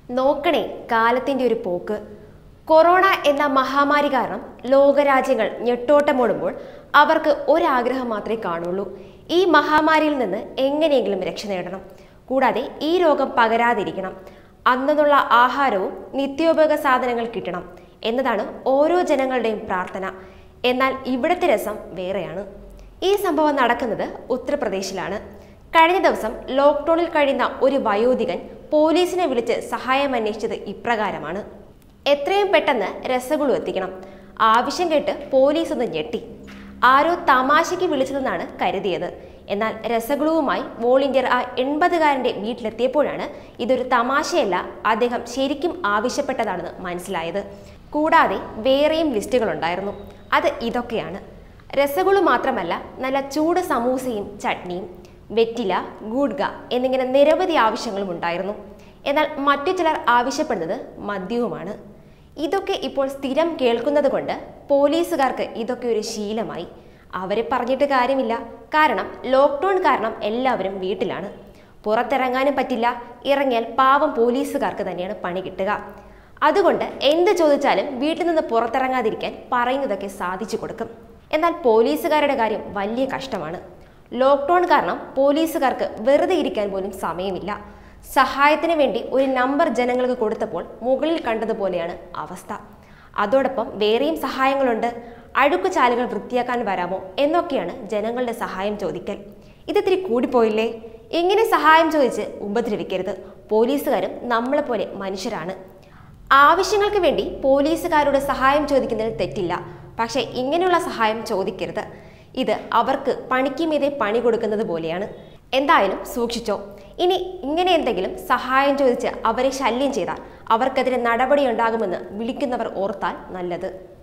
നോക്കണേ കാലത്തിന്റെ ഒരു പോക്ക് കൊറോണ എന്ന മഹാമാരി കാരണം ലോകരാജ്യങ്ങൾ ഞെട്ടോട്ടമോടുമ്പോൾ അവർക്ക് ഒരാഗ്രഹം മാത്രമേ കാണുള്ളൂ ഈ മഹാമാരിയിൽ നിന്ന് എങ്ങനെയെങ്കിലും രക്ഷ നേടണം കൂടാതെ ഈ രോഗം പകരാതിരിക്കണം അന്നുള്ള ആഹാരവും നിത്യോപയോഗ സാധനങ്ങൾ കിട്ടണം എന്നതാണ് ഓരോ ജനങ്ങളുടെയും പ്രാർത്ഥന എന്നാൽ ഇവിടുത്തെ രസം വേറെയാണ് ഈ സംഭവം നടക്കുന്നത് ഉത്തർപ്രദേശിലാണ് കഴിഞ്ഞ ദിവസം ലോക്ക്ഡൌണിൽ കഴിയുന്ന ഒരു വയോധികൻ പോലീസിനെ വിളിച്ച് സഹായം അന്വേഷിച്ചത് ഇപ്രകാരമാണ് എത്രയും പെട്ടെന്ന് രസഗുളു എത്തിക്കണം ആവശ്യം കേട്ട് പോലീസ് ഒന്ന് ഞെട്ടി ആരോ തമാശയ്ക്ക് വിളിച്ചതെന്നാണ് കരുതിയത് എന്നാൽ രസഗുളുവുമായി വോളണ്ടിയർ ആ എൺപതുകാരന്റെ വീട്ടിലെത്തിയപ്പോഴാണ് ഇതൊരു തമാശയല്ല അദ്ദേഹം ശരിക്കും ആവശ്യപ്പെട്ടതാണെന്ന് മനസ്സിലായത് കൂടാതെ വേറെയും ലിസ്റ്റുകളുണ്ടായിരുന്നു അത് ഇതൊക്കെയാണ് രസഗുളു മാത്രമല്ല നല്ല ചൂട് സമൂസയും ചട്നിയും വെറ്റില ഗൂഡ്ഗ എന്നിങ്ങനെ നിരവധി ആവശ്യങ്ങളും ഉണ്ടായിരുന്നു എന്നാൽ മറ്റു ചിലർ ആവശ്യപ്പെടുന്നത് മദ്യവുമാണ് ഇതൊക്കെ ഇപ്പോൾ സ്ഥിരം കേൾക്കുന്നത് കൊണ്ട് പോലീസുകാർക്ക് ഇതൊക്കെ ഒരു ശീലമായി അവരെ പറഞ്ഞിട്ട് കാര്യമില്ല കാരണം ലോക്ക്ഡൗൺ കാരണം എല്ലാവരും വീട്ടിലാണ് പുറത്തിറങ്ങാനും പറ്റില്ല ഇറങ്ങിയാൽ പാവം പോലീസുകാർക്ക് തന്നെയാണ് പണി കിട്ടുക അതുകൊണ്ട് എന്ത് ചോദിച്ചാലും വീട്ടിൽ നിന്ന് പുറത്തിറങ്ങാതിരിക്കാൻ പറയുന്നതൊക്കെ സാധിച്ചു കൊടുക്കും എന്നാൽ പോലീസുകാരുടെ കാര്യം വലിയ കഷ്ടമാണ് ലോക്ക്ഡൗൺ കാരണം പോലീസുകാർക്ക് വെറുതെ ഇരിക്കാൻ പോലും സമയമില്ല സഹായത്തിന് വേണ്ടി ഒരു നമ്പർ ജനങ്ങൾക്ക് കൊടുത്തപ്പോൾ മുകളിൽ കണ്ടതുപോലെയാണ് അവസ്ഥ അതോടൊപ്പം വേറെയും സഹായങ്ങളുണ്ട് അഴുക്കുചാലുകൾ വൃത്തിയാക്കാൻ വരാമോ എന്നൊക്കെയാണ് ജനങ്ങളുടെ സഹായം ചോദിക്കൽ ഇതിത്തിരി കൂടിപ്പോയില്ലേ ഇങ്ങനെ സഹായം ചോദിച്ച് ഉപദ്രവിക്കരുത് പോലീസുകാരും നമ്മളെപ്പോലെ മനുഷ്യരാണ് ആവശ്യങ്ങൾക്ക് വേണ്ടി പോലീസുകാരോട് സഹായം ചോദിക്കുന്നതിൽ തെറ്റില്ല പക്ഷേ ഇങ്ങനെയുള്ള സഹായം ചോദിക്കരുത് ഇത് അവർക്ക് പണിക്ക് മീതെ പണി കൊടുക്കുന്നത് പോലെയാണ് എന്തായാലും സൂക്ഷിച്ചോ ഇനി ഇങ്ങനെ എന്തെങ്കിലും സഹായം ചോദിച്ച് അവരെ ശല്യം ചെയ്താൽ അവർക്കെതിരെ നടപടി ഉണ്ടാകുമെന്ന് വിളിക്കുന്നവർ ഓർത്താൽ നല്ലത്